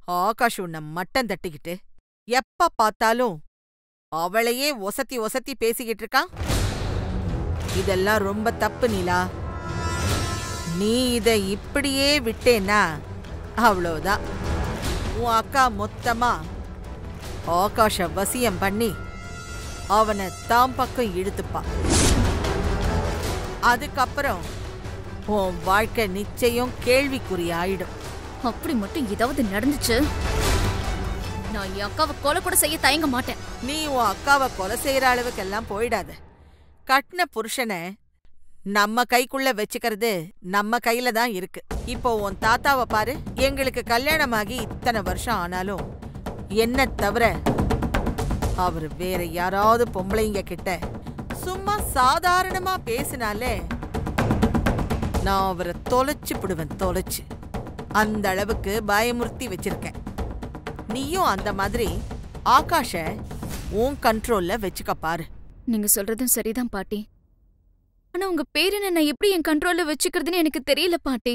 ஆகாஷ் உன்னை மட்டம் தட்டிக்கிட்டு எப்ப பார்த்தாலும் அவளையே ஒசத்தி ஒசத்தி பேசிக்கிட்டு இருக்கான் இதெல்லாம் ரொம்ப தப்பு நிலா நீ இத இப்படியே விட்டேன்னா அவ்வளோதான் உன் அக்கா மொத்தமா ஆகாஷ வசியம் பண்ணி அவனை தாம் பக்கம் இழுத்துப்பா அதுக்கப்புறம் உன் வாழ்க்கை நிச்சயம் கேள்விக்குறி ஆயிடும் அப்படி மட்டும் ஏதாவது நடந்துச்சு நான் என் அக்காவை கொலை கூட செய்ய தயங்க மாட்டேன் நீ உன் அக்காவை கொலை செய்யற அளவுக்கெல்லாம் போயிடாத கட்டின புருஷனை நம்ம கைக்குள்ள வச்சுக்கிறது நம்ம கையில தான் இருக்கு இப்போ உன் தாத்தாவை பாரு எங்களுக்கு கல்யாணமாகி இத்தனை வருஷம் ஆனாலும் என்ன தவிர அவர் வேற யாராவது பொம்பளைங்க கிட்ட சும்மா சாதாரணமா பேசினாலே நான் அவரை தொலைச்சு விடுவேன் தொலைச்சு அந்த அளவுக்கு பயமுறுத்தி வச்சிருக்கேன் நீயும் அந்த மாதிரி ஆகாஷ உன் கண்ட்ரோல்ல வச்சுக்க பாரு நீங்க சொல்றதும் சரிதான் பாட்டி ஆனா உங்க பேரனை நான் எப்படி என் கண்ட்ரோல்ல வச்சுக்கிறதுன்னு எனக்கு தெரியல பாட்டி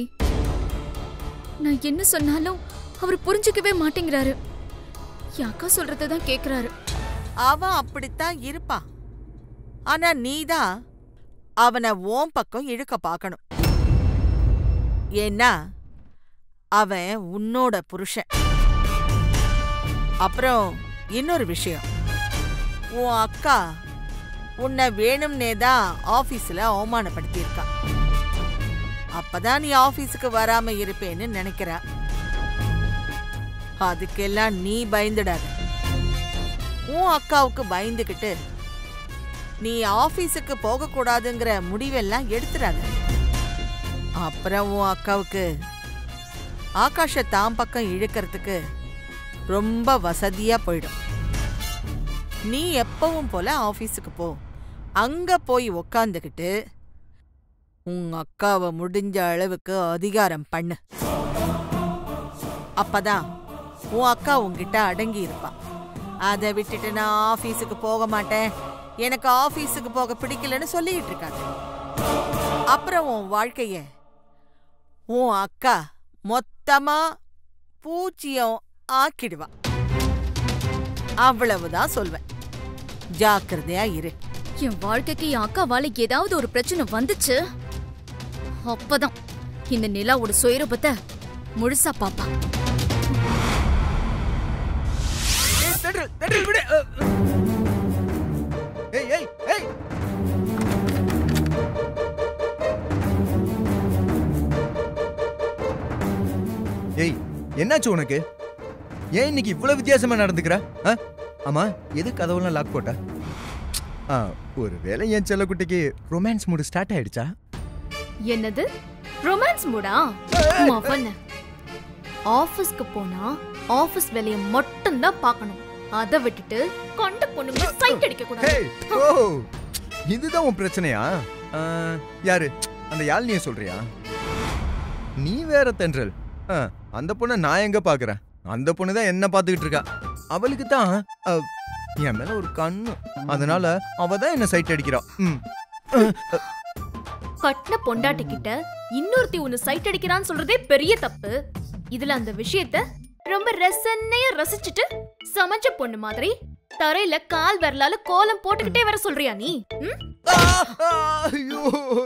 நான் என்ன சொன்னாலும் அவர் புரிஞ்சுக்கவே மாட்டேங்கிறாரு என் அக்கா சொல்றதை தான் கேக்குறாரு அவன் அப்படித்தான் இருப்பான் ஆனா நீதான் அவனை ஓம் பக்கம் இழுக்க பார்க்கணும் ஏன்னா அவன் உன்னோட புருஷன் அப்புறம் இன்னொரு விஷயம் உன் அக்கா உன்னை வேணும்னே தான் ஆபீஸ்ல அவமானப்படுத்தியிருக்கா அப்பதான் நீ ஆபீஸுக்கு வராம இருப்பேன்னு நினைக்கிறா அதுக்கெல்லாம் நீ பயந்துடாத உன் அக்காவுக்கு பயந்துகிட்டு நீ ஆபீஸுக்கு போகக்கூடாதுங்கிற முடிவெல்லாம் எடுத்துறாத அப்புறம் உன் அக்காவுக்கு ஆகாஷ தாம் பக்கம் இழுக்கிறதுக்கு ரொம்ப வசதியா போயிடும் நீ எப்பவும் போல ஆபீஸுக்கு போ அங்க போய் உக்காந்துக்கிட்டு உன் அக்காவை முடிஞ்ச அளவுக்கு அதிகாரம் பண்ணு அப்பதான் உன் அக்கா உன்கிட்ட அடங்கி இருப்பா அதை விட்டுட்டு நான் ஆபீஸுக்கு போக மாட்டேன் எனக்கு ஆபீஸுக்கு போக பிடிக்கலன்னு சொல்லிட்டு இருக்காது அப்புறம் உன் வாழ்க்கைய உன் அக்கா மொத்தமா பூச்சியம் ஆக்கிடுவா அவ்வளவுதான் சொல்வேன் ஜாக்கிரதையா இரு என் வாழ்க்கைக்கு என் அக்காவால ஏதாவது ஒரு பிரச்சனை வந்துச்சு அப்பதான் இந்த நிலாவோட சுயரூபத்தை முழுசா பாப்பா ஏய், தென்றல், தென்றல், விடு. அ, அ. ஏய், ஏய், ஏய். ஏய் என்னாச்சு உனக்கு ஏன் இன்னைக்கு இவ்வளவு வித்தியாசமா நடந்துக்கிற ஆ? ஆமா எது கதவுலாம் லாக் போட்ட ஆ, ஒருவேளை என் செல்லக்குட்டிக்கு ரொமான்ஸ் மூடு ஸ்டார்ட் ஆயிடுச்சா என்னது ரொமான்ஸ் மூடா மவன ஆபீஸ்க்கு போனா ஆபீஸ் வேலைய மட்டும் தான் பார்க்கணும் அத விட்டுட்டு கொண்ட பொண்ணுங்க சைட் அடிக்க கூடாது ஹேய், ஓ இதுதான் உன் பிரச்சனையா ஆ, யாரு அந்த யாழ்னிய சொல்றியா நீ வேற தென்றல் ஆ, அந்த பொண்ணை நான் எங்க பாக்குறேன் அந்த பொண்ணு தான் என்ன பாத்துக்கிட்டு இருக்கா அவளுக்கு தான் அ, என் மேல ஒரு கண்ணு அதனால அவ தான் என்ன சைட் அடிக்கிறா ம். கட்டின பொண்டாட்டி கிட்ட இன்னொருத்தி உன்னை சைட் அடிக்கிறான்னு சொல்றதே பெரிய தப்பு இதுல அந்த விஷயத்த ரொம்ப ரசனையா ரசிச்சுட்டு சமைச்ச பொண்ணு மாதிரி தரையில கால் விரலால கோலம் போட்டுக்கிட்டே வர சொல்றியா நீ ம்? ஆ, ஆ, ஐயோ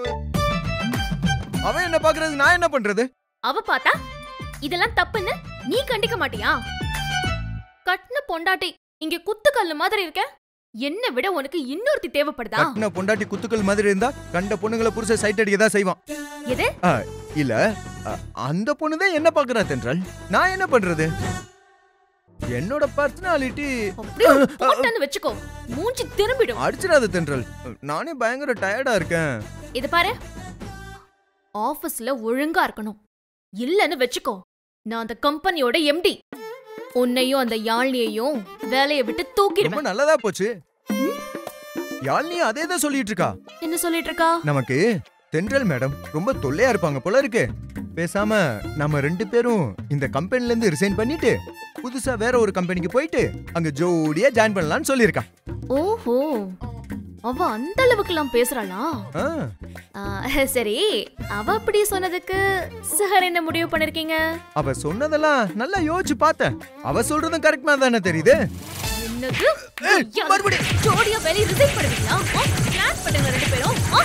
அவன் என்ன பாக்குறது நான் என்ன பண்றது அவ பார்த்தா இதெல்லாம் தப்புன்னு நீ கண்டிக்க மாட்டியா கட்டின பொண்டாட்டி இங்க குத்துக்கல்லு மாதிரி இருக்க என்ன விட உனக்கு இன்னொருத்தி தேவைப்படுதா கட்டின பொண்டாட்டி குத்துக்கள் மாதிரி இருந்தா கண்ட பொண்ணுங்களை புருஷ சைட் அடிக்க தான் செய்வான் எது ஆ, இல்ல அ, அந்த பொண்ணு தான் என்ன பாக்குறா தென்றல் நான் என்ன பண்றது என்னோட பர்சனாலிட்டி அப்படியே ஒரு போட்டன்னு வச்சுக்கோ மூஞ்சி திரும்பிடும் அடிச்சிடாத தென்றல் நானே பயங்கர டயர்டா இருக்கேன் இது பாரு ஆபீஸ்ல ஒழுங்கா இருக்கணும் இல்லன்னு வெச்சுக்கோ நான் அந்த கம்பெனியோட எம்டி உன்னையும் அந்த யாழ்னியையும் வேலைய விட்டு ரொம்ப தூக்கிடுவேன் நல்லதா போச்சு யாழ்னி அதே தான் சொல்லிட்டு இருக்கா என்ன சொல்லிட்டு இருக்கா நமக்கு தென்றல் மேடம் ரொம்ப தொல்லையா இருப்பாங்க போல இருக்கு பேசாம நம்ம ரெண்டு பேரும் இந்த கம்பெனில இருந்து ரிசைன் பண்ணிட்டு புதுசா வேற ஒரு கம்பெனிக்கு போயிட்டு அங்க ஜோடியா ஜாயின் பண்ணலாம்னு சொல்லியிருக்கா ஓஹோ அவ அந்த அளவுக்குலாம் பேசுறாளா ஆ, ஆ, சரி அவ அப்படி சொன்னதுக்கு சார் என்ன முடிவு பண்ணிருக்கீங்க அவ சொன்னதெல்லாம் நல்லா யோசிச்சு பார்த்தேன் அவ சொல்றதும் கரெக்டா தானே தெரியுது என்னது ஏய், ஐயா, மறுபடியும். ஜோடியா வெளிய ரிசைன் பண்ணுவீங்களா கிளாஸ் பண்ணுங்க ரெண்டு பேரும் ஆ,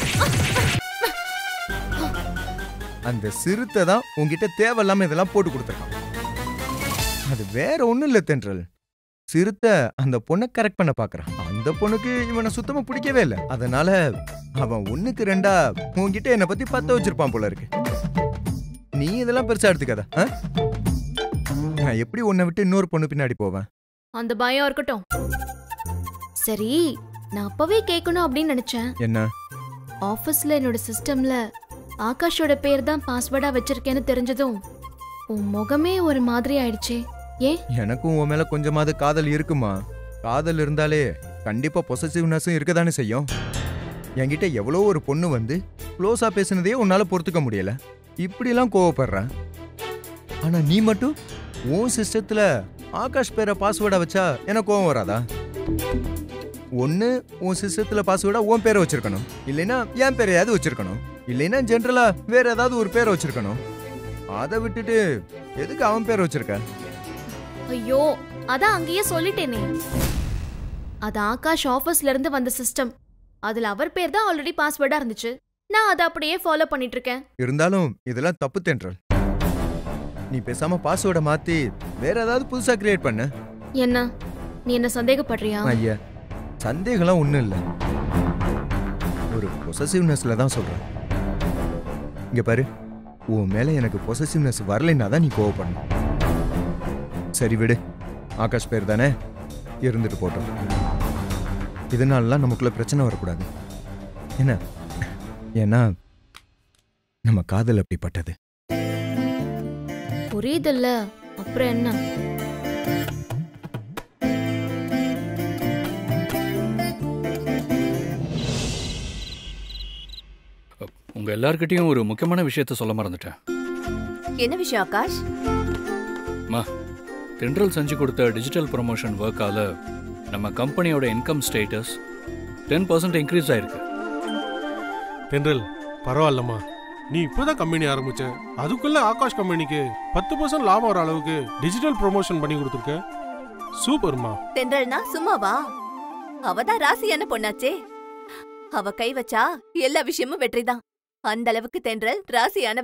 ஆ. அந்த சிறுத்தை தான் உன்கிட்ட தேவையில்லாம இதெல்லாம் போட்டு கொடுத்துருக்கான் அது வேற ஒண்ணும் இல்ல தென்றல் சிறுத்தை அந்த பொண்ணை கரெக்ட் பண்ண பாக்குறான் அந்த பொண்ணுக்கு இவனை சுத்தமா பிடிக்கவே இல்லை அதனால அவன் ஒண்ணுக்கு ரெண்டா உன்கிட்ட என்னை பத்தி பத்த வச்சிருப்பான் போல இருக்கு நீ இதெல்லாம் பெருசா எடுத்துக்காத ஆ? நான் எப்படி உன்னை விட்டு இன்னொரு பொண்ணு பின்னாடி போவேன் அந்த பயம் இருக்கட்டும் சரி நான் அப்பவே கேட்கணும் அப்படின்னு நினைச்சேன் என்ன ஆபீஸ்ல என்னோட சிஸ்டம்ல ஆகாஷோட பேர் தான் பாஸ்வேர்டா வச்சிருக்கேன்னு தெரிஞ்சதும் உன் முகமே ஒரு மாதிரி ஆயிடுச்சே ஏன் எனக்கும் உன் மேல கொஞ்சமாவது காதல் இருக்குமா காதல் இருந்தாலே கண்டிப்பா பொசசிவ்னஸும் இருக்கதானே செய்யும் என்கிட்ட எவ்வளோ ஒரு பொண்ணு வந்து க்ளோஸா பேசுனதையே உன்னால பொறுத்துக்க முடியல இப்படிலாம் கோவப்படுறேன் ஆனா நீ மட்டும் உன் சிஸ்டத்துல ஆகாஷ் பேரை பாஸ்வேர்டா வச்சா எனக்கு கோவம் வராதா ஒன்று உன் சிஸ்டத்துல பாஸ்வேர்டா உன் பேரை வச்சிருக்கணும் இல்லைன்னா என் பேரையாவது வச்சிருக்கணும் இல்லைன்னா ஜென்ரலா வேற ஏதாவது ஒரு பேரை வச்சிருக்கணும் அதை விட்டுட்டு எதுக்கு அவன் பேரை வச்சிருக்க ஐயோ அதான் அங்கேயே சொல்லிட்டேனே அது ஆகாஷ் ஆபீஸ்ல இருந்து வந்த சிஸ்டம் அதுல அவர் பேர் தான் ஆல்ரெடி பாஸ்வேர்டா இருந்துச்சு நான் அதை அப்படியே ஃபாலோ பண்ணிட்டு இருக்கேன் இருந்தாலும் இதெல்லாம் தப்பு தென்றல் நீ பேசாம பாஸ்வேர்டை மாத்தி வேற ஏதாவது புதுசா கிரியேட் பண்ணு என்ன நீ என்ன சந்தேகப்படுறியா ஐயா சந்தேகம்லாம் ஒண்ணும் இல்ல ஒரு பொசசிவ்னஸ்ல தான் சொல்றேன் இங்க பாரு உன் மேல எனக்கு பொசசிவ்னஸ் வரலைன்னா தான் நீ கோவப்படணும் சரி விடு ஆகாஷ் பேர் தானே இருந்துட்டு போட்டோம் இதனாலலாம் நமக்குள்ள பிரச்சனை வரக்கூடாது என்ன ஏன்னா நம்ம காதல் அப்படிப்பட்டது புரியுதுல்ல அப்புறம் என்ன உங்க எல்லார்கிட்டயும் ஒரு முக்கியமான விஷயத்த சொல்ல மறந்துட்டேன் என்ன விஷயம் ஆகாஷ் மா தென்றல் செஞ்சு கொடுத்த டிஜிட்டல் ப்ரொமோஷன் ஒர்க்கால நம்ம கம்பெனியோட income status ten percent increase ஆயிருக்கு தென்றல் பரவாயில்லம்மா நீ இப்போதான் கம்பெனி ஆரம்பிச்ச அதுக்குள்ள ஆகாஷ் கம்பெனிக்கு பத்து பர்சன்ட் லாபம் வர அளவுக்கு டிஜிட்டல் ப்ரொமோஷன் பண்ணி கொடுத்துருக்க சூப்பர்மா தென்றல்னா சும்மாவா அவதான் ராசியான பொண்ணாச்சே அவ கை வச்சா எல்லா விஷயமும் வெற்றிதான் அந்த அளவுக்கு தென்றல் ராசியானவ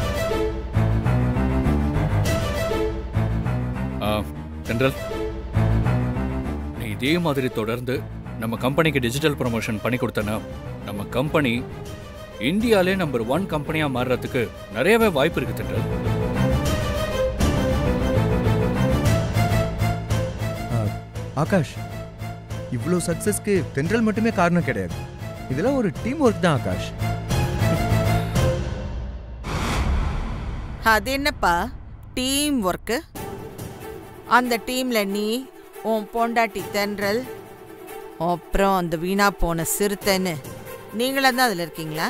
ஆ, தென்றல் நீ இதே மாதிரி தொடர்ந்து நம்ம கம்பெனிக்கு டிஜிட்டல் ப்ரொமோஷன் பண்ணி கொடுத்தனா நம்ம கம்பெனி இந்தியாலே நம்பர் ஒன் கம்பெனியா மாறுறதுக்கு நிறையவே வாய்ப்பு இருக்கு தென்றல் ஆகாஷ் இவ்வளோ சக்சஸ்க்கு தென்றல் மட்டுமே காரணம் கிடையாது இதெல்லாம் ஒரு டீம் ஒர்க் தான் ஆகாஷ் அது என்னப்பா டீம் ஒர்க்கு அந்த டீம்ல நீ உன் பொண்டாட்டி தென்றல் அப்புறம் அந்த வீணா போன சிறுத்தைன்னு நீங்களும் தான் அதில் இருக்கீங்களா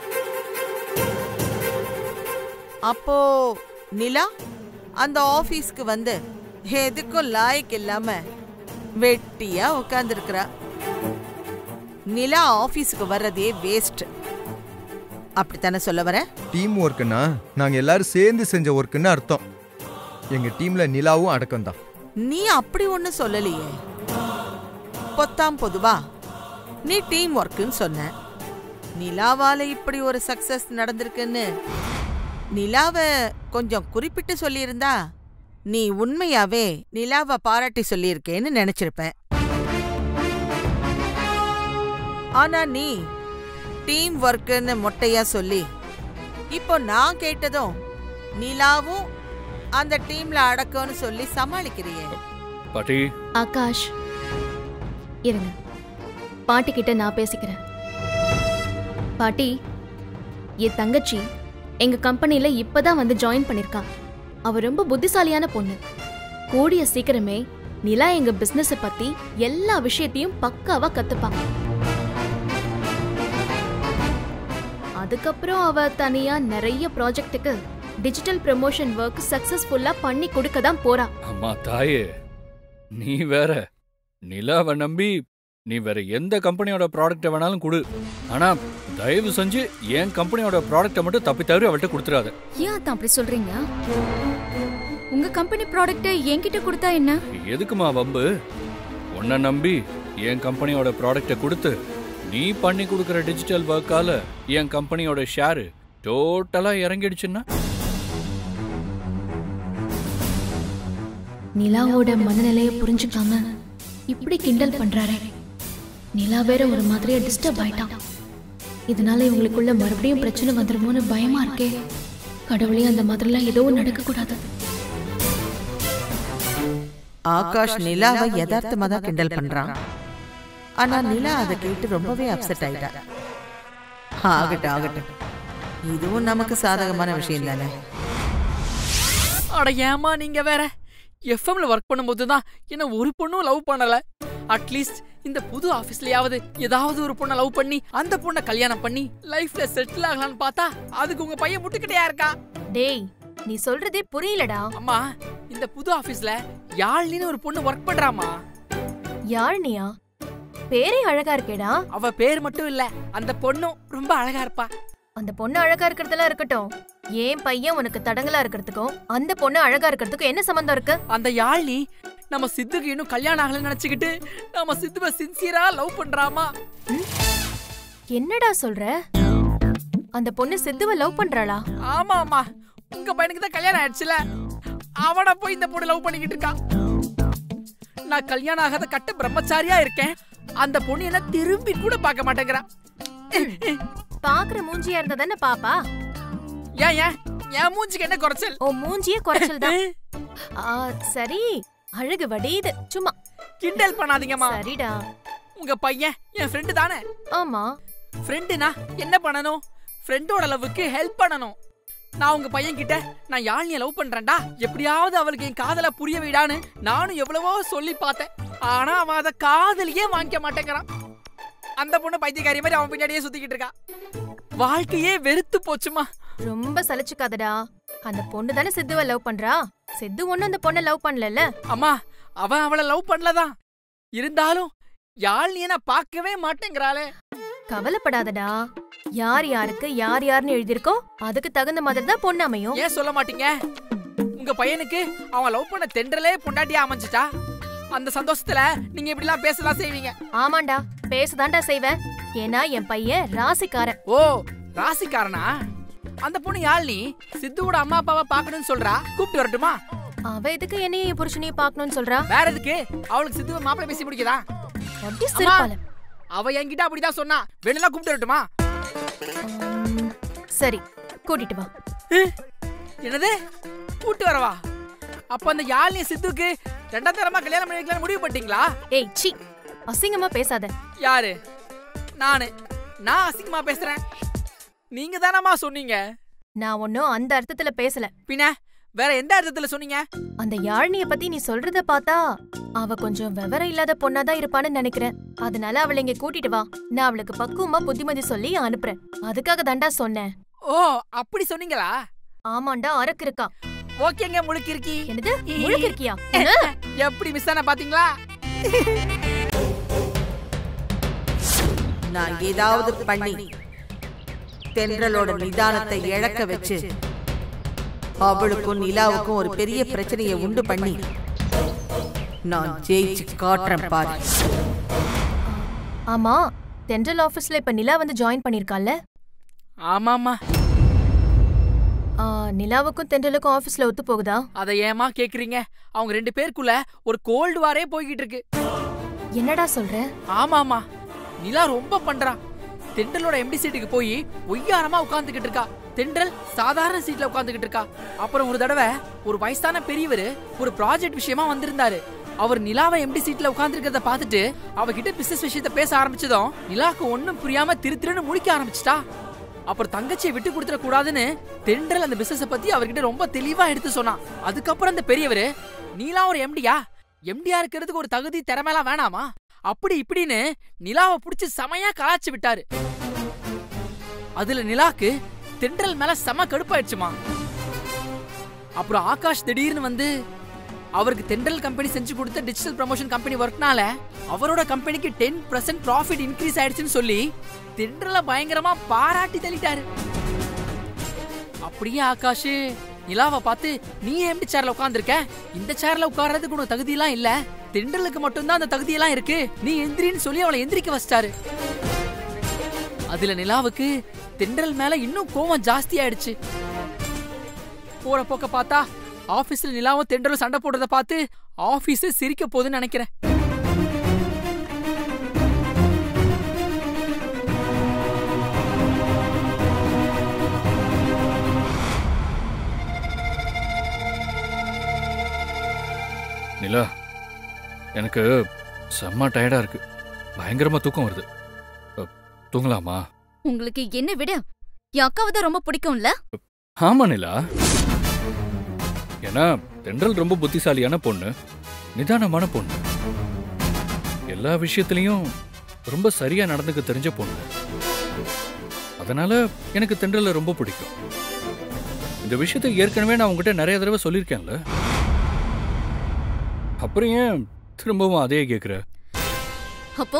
அப்போ நிலா அந்த ஆஃபீஸ்க்கு வந்து எதுக்கும் லாய்க்கு இல்லாம வெட்டியா உட்காந்துருக்கிறா நிலா ஆஃபீஸுக்கு வர்றதே வேஸ்ட் அப்படித்தானே சொல்ல வரேன் டீம் ஒர்க்குன்னா நாங்கள் எல்லாரும் சேர்ந்து செஞ்ச ஒர்க்குன்னு அர்த்தம் எங்கள் டீமில் நிலாவும் அடக்கம் தான் நீ அப்படி ஒண்ணு சொல்லலையே பொத்தாம் பொதுவா நீ டீம் ஒர்க்குன்னு சொன்ன நிலாவால இப்படி ஒரு சக்சஸ் நடந்திருக்குன்னு நிலாவை கொஞ்சம் குறிப்பிட்டு சொல்லியிருந்தா நீ உண்மையாவே நிலாவை பாராட்டி சொல்லியிருக்கேன்னு நினைச்சிருப்பேன் ஆனா நீ டீம் ஒர்க்குன்னு மொட்டையா சொல்லி இப்போ நான் கேட்டதும் நிலாவும் அந்த டீம்ல அடக்கம்னு சொல்லி சமாளிக்கிறியே பாட்டி ஆகாஷ் இருங்க பாட்டி கிட்ட நான் பேசிக்கிறேன் பாட்டி என் தங்கச்சி எங்க கம்பெனில இப்பதான் வந்து ஜாயின் பண்ணிருக்கா அவ ரொம்ப புத்திசாலியான பொண்ணு கூடிய சீக்கிரமே நிலா எங்க பிசினஸ பத்தி எல்லா விஷயத்தையும் பக்காவா கத்துப்பா அதுக்கப்புறம் அவ தனியா நிறைய ப்ராஜெக்ட்டுக்கு டிஜிட்டல் ப்ரமோஷன் ஒர்க் சக்சஸ்ஃபுல்லா பண்ணி கொடுக்க தான் போறா அம்மா தாயே நீ வேற நிலாவை நம்பி நீ வேற எந்த கம்பெனியோட ப்ராடக்ட்டை வேணாலும் கொடு ஆனா தயவு செஞ்சு என் கம்பெனியோட ப்ராடக்ட்டை மட்டும் தப்பி தவறி அவள்கிட்ட கொடுத்துறாத ஏன் அதான் அப்படி சொல்றீங்க உங்க கம்பெனி ப்ராடக்ட்டை என்கிட்ட கொடுத்தா என்ன எதுக்குமா வம்பு உன்னை நம்பி என் கம்பெனியோட ப்ராடக்ட்டை கொடுத்து நீ பண்ணி கொடுக்குற டிஜிட்டல் ஒர்க்கால என் கம்பெனியோட ஷேரு டோட்டலா இறங்கிடுச்சுன்னா நிலாவோட மனநிலைய புரிஞ்சுக்காம இப்படி கிண்டல் பண்றாரே நிலா வேற ஒரு மாதிரியா டிஸ்டர்ப் ஆயிட்டான் இதனால இவங்களுக்குள்ள மறுபடியும் பிரச்சனை வந்துருமோன்னு பயமா இருக்கே கடவுளே அந்த மாதிரிலாம் எதுவும் நடக்க கூடாது ஆகாஷ் நிலாவை யதார்த்தமா தான் கிண்டல் பண்றான் ஆனா நிலா அதை கேட்டு ரொம்பவே அப்செட் ஆயிட்டா ஆகட்டும் ஆகட்டும் இதுவும் நமக்கு சாதகமான விஷயம் தானே அட ஏமா நீங்க வேற எஃப்எம்ல ஒர்க் பண்ணும்போது தான் என்ன ஒரு பொண்ணும் லவ் பண்ணல அட்லீஸ்ட் இந்த புது ஆபீஸ்லயாவது ஏதாவது ஒரு பொண்ணை லவ் பண்ணி அந்த பொண்ணை கல்யாணம் பண்ணி லைஃப்ல செட்டில் ஆகலாம்னு பார்த்தா அதுக்கு உங்க பையன் முட்டுக்கிட்டே இருக்கா டேய் நீ சொல்றதே புரியலடா அம்மா இந்த புது ஆபீஸ்ல யாழ்னின்னு ஒரு பொண்ணு ஒர்க் பண்றாமா யாழ்னியா பேரே அழகா இருக்கேடா அவ பேர் மட்டும் இல்ல அந்த பொண்ணும் ரொம்ப அழகா இருப்பா அந்த பொண்ணு அழகா இருக்கிறதெல்லாம் இருக்கட்டும் ஏன் பையன் உனக்கு தடங்கலா இருக்கிறதுக்கும் அந்த பொண்ணு அழகா இருக்கிறதுக்கும் என்ன சம்பந்தம் இருக்கு அந்த யாழ்னி நம்ம சித்துக்கு இன்னும் கல்யாணம் ஆகலன்னு நினைச்சுக்கிட்டு நம்ம சித்துவ சின்சியரா லவ் பண்றாமா என்னடா சொல்ற அந்த பொண்ணு சித்துவ லவ் பண்றாளா ஆமா ஆமா உங்க பையனுக்கு தான் கல்யாணம் ஆயிடுச்சுல அவன போய் இந்த பொண்ணு லவ் பண்ணிக்கிட்டு இருக்கா நான் கல்யாணம் ஆகாத கட்ட பிரம்மச்சாரியா இருக்கேன் அந்த பொண்ணு என்ன திரும்பி கூட பார்க்க மாட்டேங்கிறா பாக்குற மூஞ்சியா இருந்தா தானே பாப்பா ஏன் ஏன் என் மூஞ்சிக்கு என்ன குறைச்சல் ஓ மூஞ்சியே குறைச்சல் தான் ஆ, சரி அழகு வடியுது சும்மா கிண்டல் பண்ணாதீங்கம்மா சரிடா உங்க பையன் என் ஃப்ரெண்டு தானே ஆமா ஃப்ரெண்டுனா என்ன பண்ணணும் ஃப்ரெண்டோட லவ்வுக்கு ஹெல்ப் பண்ணணும் நான் உங்க பையன் கிட்ட நான் யாழ்னிய லவ் பண்றேன்டா எப்படியாவது அவளுக்கு என் காதல புரிய விடான்னு நானும் எவ்வளவோ சொல்லி பார்த்தேன் ஆனா அவன் அத காதலியே வாங்கிக்க மாட்டேங்கிறான் அந்த பொண்ணு பைத்தியக்காரி மாதிரி அவன் பின்னாடியே சுத்திக்கிட்டு இருக்கா வாழ்க்கையே வெறுத்து போச்சுமா ரொம்ப சலிச்சுக்காதடா அந்த பொண்ணு தானே சித்துவ லவ் பண்றா சித்து ஒண்ணும் அந்த பொண்ணை லவ் பண்ணல அம்மா அவன் அவளை லவ் பண்ணலதான் இருந்தாலும் யாழ்னிய நான் பார்க்கவே மாட்டேங்கிறாளே கவலைப்படாதடா யார் யாருக்கு யார் யாருன்னு எழுதியிருக்கோ அதுக்கு தகுந்த மாதிரி தான் பொண்ணு அமையும் ஏன் சொல்ல மாட்டீங்க உங்க பையனுக்கு அவன் லவ் பண்ண தென்றலே பொண்டாட்டியா அமைஞ்சிட்டா அந்த சந்தோஷத்துல நீங்க இப்படிலாம் பேசலாம் செய்வீங்க ஆமாண்டா பேசதான்டா செய்வேன் ஏன்னா என் பையன் ராசிக்காரன் ஓ ராசிக்காரனா அந்த பொண்ணு யாழ்னி சித்துவோட அம்மா அப்பாவை பார்க்கணும்னு சொல்றா கூப்பிட்டு வரட்டுமா அவ எதுக்கு என்னையும் என் புருஷனையும் பார்க்கணும்னு சொல்றா வேற எதுக்கு அவளுக்கு சித்துவ மாப்பிள்ளை பேசி முடிக்குதா அப்படி சிரிப்பால அவ என்கிட்ட அப்படிதான் சொன்னா வேணும்னா கூப்பிட்டு வரட்டுமா உம், சரி கூட்டிட்டு வா என்னது கூப்பிட்டு வரவா அப்ப அந்த யாழ்னி சித்துக்கு ரெண்டாம் தரமா கல்யாணம் பண்ணி வைக்கலாம்னு முடிவு பண்ணிட்டீங்களா ஏய் சி அசிங்கமா பேசாத யாரு நானு நான் அசிங்கமா பேசுறேன் நீங்க தானம்மா சொன்னீங்க நான் ஒன்னும் அந்த அர்த்தத்துல பேசல பின்ன வேற எந்த அர்த்தத்துல சொன்னீங்க அந்த யாழ்னிய பத்தி நீ சொல்றத பார்த்தா அவ கொஞ்சம் விவரம் இல்லாத பொண்ணாதான் இருப்பான்னு நினைக்கிறேன் அதனால அவளை இங்க கூட்டிட்டு வா நான் அவளுக்கு பக்குவமா புத்திமதி சொல்லி அனுப்புறேன் அதுக்காக தாண்டா சொன்னேன் ஓ அப்படி சொன்னீங்களா ஆமாண்டா அரக்கு இருக்கா ஓகேங்க முழுக்கி இருக்கி என்னது முழுக்க இருக்கியா எப்படி மிஸ் ஆன பாத்தீங்களா நான் ஏதாவது பண்ணி தென்றலோட நிதானத்தை இழக்க வச்சு அவளுக்கும் நிலாவுக்கும் ஒரு பெரிய பிரச்சனையை உண்டு பண்ணி நான் ஜெயிச்சு காட்டுறேன் பாரு ஆமா தென்றல் ஆபீஸ்ல இப்ப நிலா வந்து ஜாயின் பண்ணிருக்கால ஆமாமா நிலாவுக்கும் தென்றலுக்கும் ஆபீஸ்ல ஒத்து போகுதா அதை ஏமா கேக்குறீங்க அவங்க ரெண்டு பேருக்குள்ள ஒரு கோல்டு வாரே போய்கிட்டு இருக்கு என்னடா சொல்ற ஆமாமா நிலா ரொம்ப பண்றா தென்றலோட எம்டி சீட்டுக்கு போய் ஒய்யாரமா உட்கார்ந்துகிட்டு இருக்கா தென்றல் சாதாரண சீட்ல உட்கார்ந்துகிட்டு இருக்கா அப்புறம் ஒரு தடவை ஒரு வயசான பெரியவர் ஒரு ப்ராஜெக்ட் விஷயமா வந்திருந்தாரு அவர் நிலாவை எம்டி சீட்ல உட்கார்ந்துருக்கிறத பார்த்துட்டு அவகிட்ட பிசினஸ் விஷயத்த பேச ஆரம்பிச்சதும் நிலாக்கு ஒண்ணும் புரியாம திரு திருன்னு முழிக்க ஆரம்பிச்சிட்டா அப்புறம் தங்கச்சியை விட்டு கொடுத்துட கூடாதுன்னு தென்றல் அந்த பிசினஸ் பத்தி அவர்கிட்ட ரொம்ப தெளிவா எடுத்து சொன்னான் அதுக்கப்புறம் அந்த பெரியவர் நீலா ஒரு எம்டியா எம்டியா இருக்கிறதுக்கு ஒரு தகுதி திறமைலாம் வேணாமா அப்படி இப்படின்னு நிலாவை புடிச்சு செமையா கலாச்சு விட்டாரு அதுல நிலாக்கு தென்றல் மேல செம கடுப்பாயிடுச்சுமா அப்புறம் ஆகாஷ் திடீர்னு வந்து அவருக்கு தென்றல் கம்பெனி செஞ்சு கொடுத்த டிஜிட்டல் ப்ரமோஷன் கம்பெனி ஒர்க்னால அவரோட கம்பெனிக்கு டென் பர்சன்ட் ப்ராஃபிட் இன்க்ரீஸ் ஆயிடுச்சுன்னு சொல்லி தென்றலை பயங்கரமா பாராட்டி தள்ளிட்டாரு அப்படியே ஆகாஷ் நிலாவை பார்த்து நீ எப்படி சேர்ல உட்காந்துருக்க இந்த சேர்ல உட்கார்றதுக்கு உனக்கு தகுதியெல்லாம் இல்ல தென்றலுக்கு மட்டும்தான் அந்த தகுதியெல்லாம் இருக்கு நீ எந்திரின்னு சொல்லி அவளை எந்திரிக்க வச்சிட்டாரு அதுல நிலாவுக்கு தென்றல் மேல இன்னும் கோவம் ஜாஸ்தி ஆயிடுச்சு போற போக்க பார்த்தா ஆபீஸ்ல நிலாவும் தென்றலும் சண்டை போடுறத பார்த்து ஆபீஸ் சிரிக்க போகுதுன்னு நினைக்கிறேன் நிலா எனக்கு செம்ம டயர்டா இருக்கு பயங்கரமா தூக்கம் வருது அ, தூங்கலாமா உங்களுக்கு என்ன விட என் அக்காவை தான் ரொம்ப பிடிக்கும்ல ஆமா நிலா ஏன்னா தென்றல் ரொம்ப புத்திசாலியான பொண்ணு நிதானமான பொண்ணு எல்லா விஷயத்துலயும் ரொம்ப சரியா நடந்துக்க தெரிஞ்ச பொண்ணு அதனால எனக்கு தென்றலை ரொம்ப பிடிக்கும் இந்த விஷயத்தை ஏற்கனவே நான் உங்ககிட்ட நிறைய தடவை சொல்லியிருக்கேன்ல அப்புறம் ஏன் திரும்பவும் அதே கேக்குற அப்போ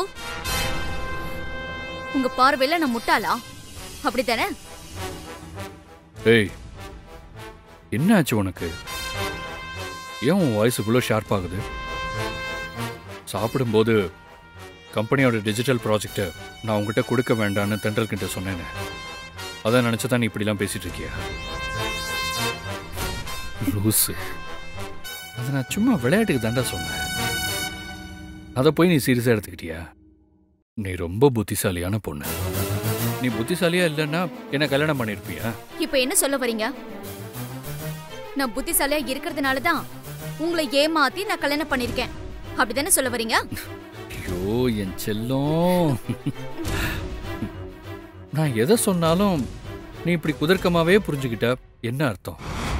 உங்க பார்வையில நான் முட்டாளா அப்படித்தானே ஏய் என்ன ஆச்சு உனக்கு ஏன் உன் வாய்ஸ் இவ்வளோ ஷார்ப் ஆகுது சாப்பிடும்போது கம்பெனியோட டிஜிட்டல் ப்ராஜெக்டை நான் உங்ககிட்ட கொடுக்க வேண்டான்னு தென்றல் கிட்ட சொன்னேனே அதை நினச்சி தான் நீ இப்படிலாம் பேசிட்டு இருக்கியா லூசு அதை நான் சும்மா விளையாட்டுக்கு தாண்டா சொன்னேன் அதை போய் நீ சீரியஸாக எடுத்துக்கிட்டியா நீ ரொம்ப புத்திசாலியான பொண்ணு நீ புத்திசாலியா இல்லைன்னா என்ன கல்யாணம் பண்ணியிருப்பியா இப்ப என்ன சொல்ல வரீங்க நான் புத்திசாலியா இருக்கிறதுனால தான் உங்களை ஏமாத்தி நான் கல்யாணம் பண்ணிருக்கேன் அப்படிதானே சொல்ல வரீங்க ஐயோ என் செல்லம் நான் எதை சொன்னாலும் நீ இப்படி குதர்க்கமாவே புரிஞ்சுக்கிட்ட என்ன அர்த்தம்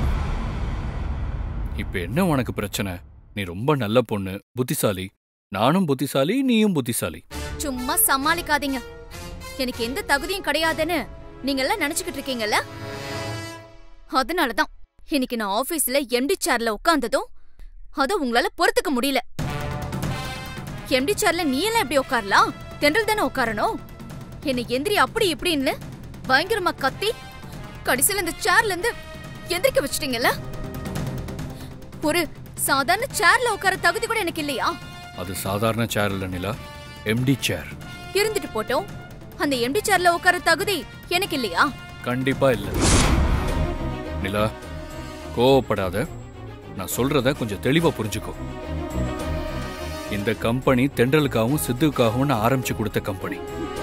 இப்ப என்ன உனக்கு பிரச்சனை நீ ரொம்ப நல்ல பொண்ணு புத்திசாலி நானும் புத்திசாலி நீயும் புத்திசாலி சும்மா சமாளிக்காதீங்க எனக்கு எந்த தகுதியும் கிடையாதுன்னு நீங்க எல்லாம் நினைச்சுக்கிட்டு இருக்கீங்கல்ல அதனாலதான் இன்னைக்கு நான் ஆபீஸ்ல எம்டி சேர்ல உட்கார்ந்ததும் அத உங்களால பொறுத்துக்க முடியல எம்டி சேர்ல நீ எல்லாம் எப்படி உட்காரலாம் தென்றல் தானே உட்காரணும் என்னை எந்திரி அப்படி இப்படின்னு பயங்கரமா கத்தி கடைசியில இந்த சேர்ல இருந்து எந்திரிக்க வச்சிட்டீங்கல்ல ஒரு சாதாரண சேர்ல உட்கார தகுதி கூட எனக்கு இல்லையா அது சாதாரண சேர் இல்ல நிலா எம்டி சேர் இருந்துட்டு போட்டோம் அந்த எம்டி சேர்ல உட்கார தகுதி எனக்கு இல்லையா கண்டிப்பா இல்ல நிலா கோவப்படாத நான் சொல்றத கொஞ்சம் தெளிவா புரிஞ்சுக்கோ இந்த கம்பெனி தென்றலுக்காகவும் சித்துவுக்காகவும் நான் ஆரம்பிச்சு கொடுத்த கம்பெனி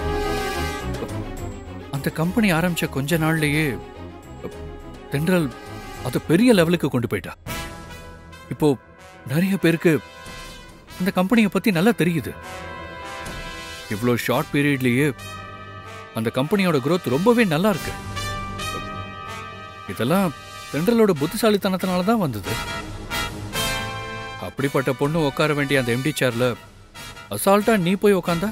அந்த கம்பெனி ஆரம்பிச்ச கொஞ்ச நாள்லயே தென்றல் அது பெரிய லெவலுக்கு கொண்டு போயிட்டா இப்போ நிறைய பேருக்கு அந்த கம்பெனியை பத்தி நல்லா தெரியுது இவ்வளோ ஷார்ட் பீரியட்லயே அந்த கம்பெனியோட growth ரொம்பவே நல்லா இருக்கு இதெல்லாம் தென்றலோட புத்திசாலித்தனத்தினால தான் வந்தது அப்படிப்பட்ட பொண்ணு உட்கார வேண்டிய அந்த எம்டி சேர்ல அசால்ட்டா நீ போய் உட்காந்தா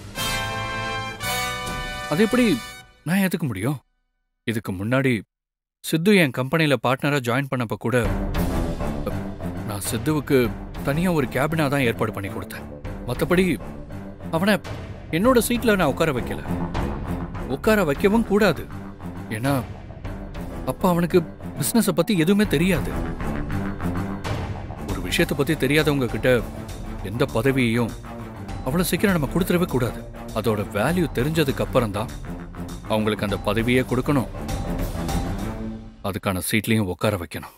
அது எப்படி நான் ஏத்துக்க முடியும் இதுக்கு முன்னாடி சித்து என் கம்பெனில பார்ட்னரா ஜாயின் பண்ணப்ப கூட நான் சித்துவுக்கு தனியா ஒரு கேபினா தான் ஏற்பாடு பண்ணி கொடுத்தேன் மத்தபடி அவனை என்னோட சீட்ல நான் உட்கார வைக்கல உட்கார வைக்கவும் கூடாது ஏன்னா அப்ப அவனுக்கு பிசினஸ பத்தி எதுவுமே தெரியாது ஒரு விஷயத்தை பத்தி தெரியாதவங்க கிட்ட எந்த பதவியையும் அவ்வளவு சீக்கிரம் நம்ம கொடுத்துடவே கூடாது அதோட வேல்யூ தெரிஞ்சதுக்கு அப்புறம் தான் அவங்களுக்கு அந்த பதவியே கொடுக்கணும் அதுக்கான சீட்லயும் உட்கார வைக்கணும்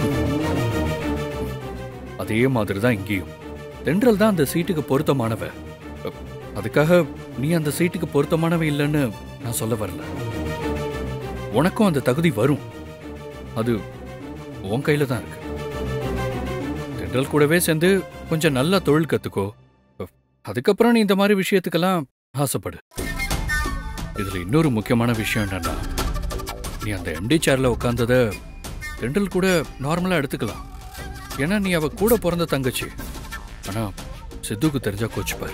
அதே மாதிரி தான் இங்கேயும் தென்றல் தான் அந்த சீட்டுக்கு பொருத்தமானவ அதுக்காக நீ அந்த சீட்டுக்கு பொருத்தமானவ இல்லைன்னு நான் சொல்ல வரல உனக்கும் அந்த தகுதி வரும் அது உன் கையில தான் இருக்கு தென்றல் கூடவே சேர்ந்து கொஞ்சம் நல்லா தொழில் கத்துக்கோ அதுக்கப்புறம் நீ இந்த மாதிரி விஷயத்துக்கெல்லாம் ஆசைப்படு இதுல இன்னொரு முக்கியமான விஷயம் என்னன்னா நீ அந்த எம்டி சேர்ல உட்காந்தத தென்றல் கூட நார்மலா எடுத்துக்கலாம் ஏன்னா நீ அவ கூட பிறந்த தங்கச்சி ஆனா சித்துக்கு தெரிஞ்சா கோச்சுப்பார்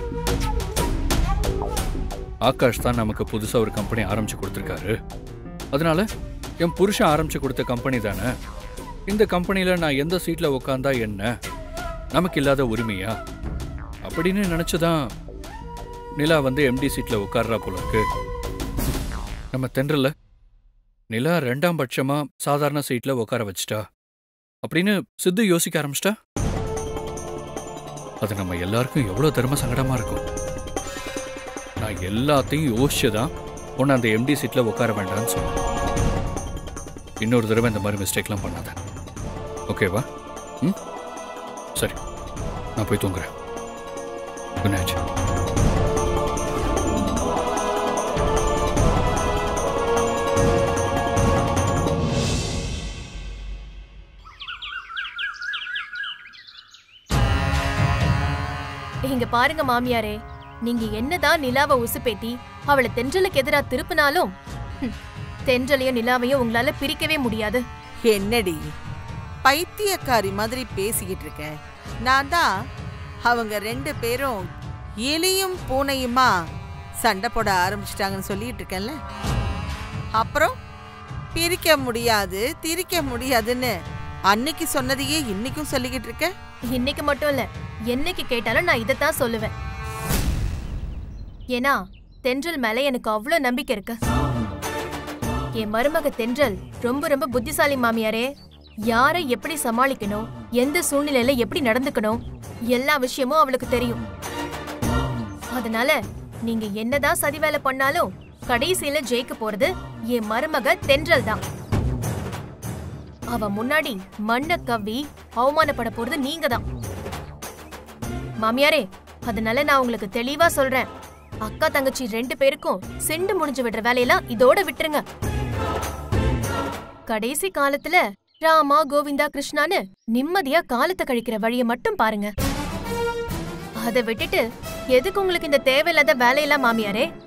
ஆகாஷ் தான் நமக்கு புதுசா ஒரு கம்பெனி ஆரம்பிச்சு கொடுத்துருக்காரு அதனால என் புருஷன் ஆரம்பிச்சு கொடுத்த கம்பெனி தானே இந்த கம்பெனில நான் எந்த சீட்ல உட்காந்தா என்ன நமக்கு இல்லாத உரிமையா அப்படின்னு நினைச்சுதான் நிலா வந்து எம்டி சீட்ல உட்கார்றா போல இருக்கு நம்ம தென்றல நிலா ரெண்டாம் பட்சமா சாதாரண சீட்ல உட்கார வச்சிட்டா அப்படின்னு சித்து யோசிக்க ஆரம்பிச்சிட்டா அது நம்ம எல்லாருக்கும் எவ்வளவு தர்ம சங்கடமா இருக்கும் நான் எல்லாத்தையும் யோசிச்சுதான் உன்னை அந்த எம்டி சீட்ல உட்கார வேண்டாம்னு சொன்னேன் இன்னொரு தடவை இந்த மாதிரி மிஸ்டேக்லாம் பண்ணாத ஓகேவா ம் சரி நான் போய் தூங்குறேன் குட் நைட் இங்க பாருங்க மாமியாரே நீங்க என்னதான் நிலாவை உசுப்பேத்தி அவளை தென்றலுக்கு எதிரா திருப்பினாலும் ஹம், தென்றலையும் நிலாவையும் உங்களால பிரிக்கவே முடியாது என்னடி பைத்தியக்காரி மாதிரி பேசிக்கிட்டு இருக்க நான் தான் அவங்க ரெண்டு பேரும் எலியும் பூனையுமா சண்டை போட ஆரம்பிச்சிட்டாங்கன்னு சொல்லிட்டு இருக்கேன்ல அப்புறம் பிரிக்க முடியாது திரிக்க முடியாதுன்னு அன்னைக்கு சொன்னதையே இன்னைக்கும் சொல்லிக்கிட்டு இருக்க இன்னைக்கு மட்டும் இல்ல என்னைக்கு கேட்டாலும் நான் இதைத்தான் சொல்லுவேன் ஏன்னா தென்றல் மேல எனக்கு அவ்வளோ நம்பிக்கை இருக்கு என் மருமக தென்றல் ரொம்ப ரொம்ப புத்திசாலி மாமியாரே யாரை எப்படி சமாளிக்கணும் எந்த சூழ்நிலையில எப்படி நடந்துக்கணும் எல்லா விஷயமும் அவளுக்கு தெரியும் அதனால நீங்க என்னதான் சதி வேலை பண்ணாலும் கடைசியில ஜெயிக்க போறது என் மருமக தென்றல் தான் அவ முன்னாடி மண்ண கவ்வி அவமானப்பட போறது நீங்க தான் மாமியாரே அதனால நான் உங்களுக்கு தெளிவா சொல்றேன் அக்கா தங்கச்சி ரெண்டு பேருக்கும் சிண்டு முடிஞ்சு விடுற வேலையெல்லாம் இதோட விட்டுருங்க கடைசி காலத்துல ராமா கோவிந்தா கிருஷ்ணான்னு நிம்மதியா காலத்தை கழிக்கிற வழியை மட்டும் பாருங்க அதை விட்டுட்டு எதுக்கு உங்களுக்கு இந்த தேவையில்லாத வேலையெல்லாம் மாமியாரே